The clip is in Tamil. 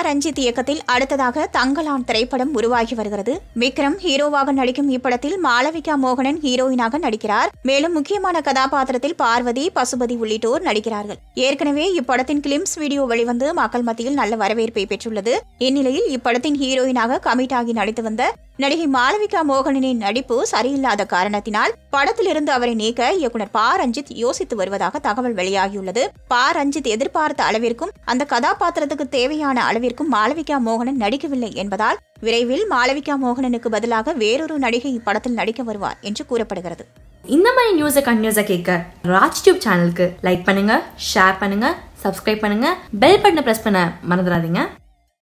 ரஞ்சித் இயக்கத்தில் அடுத்ததாக தங்கலான் திரைப்படம் உருவாகி வருகிறது விக்ரம் ஹீரோவாக நடிக்கும் இப்படத்தில் மாளவிகா மோகனன் ஹீரோயினாக நடிக்கிறார் மேலும் முக்கியமான கதாபாத்திரத்தில் பார்வதி பசுபதி உள்ளிட்டோர் நடிக்கிறார்கள் ஏற்கனவே இப்படத்தின் கிளிம்ஸ் வீடியோ வெளிவந்து மக்கள் மத்தியில் நல்ல வரவேற்பை பெற்றுள்ளது இந்நிலையில் இப்படத்தின் ஹீரோயினாக கமிட் ஆகி நடித்து வந்த நடிகை மாளவிகா மோகனனின் நடிப்பு சரியில்லாத காரணத்தினால் படத்திலிருந்து அவரை நீக்க இயக்குனர் பா ரஞ்சித் யோசித்து வருவதாக தகவல் வெளியாகியுள்ளது பா ரஞ்சித் எதிர்பார்த்த அளவிற்கும் அந்த கதாபாத்திரத்துக்கு தேவையான அளவிற்கும் மாளவிகா மோகனன் நடிக்கவில்லை என்பதால் விரைவில் மாளவிகா மோகனனுக்கு பதிலாக வேறொரு நடிகை இப்படத்தில் நடிக்க வருவார் என்று கூறப்படுகிறது இந்த மாதிரி நியூஸை கண்டினியூஸாக கேட்க ராஜ் டியூப் சேனலுக்கு லைக் பண்ணுங்க ஷேர் பண்ணுங்க சப்ஸ்கிரைப் பண்ணுங்க பெல் பட்டனை ப்ரெஸ் பண்ண மறந்துடாதீங்க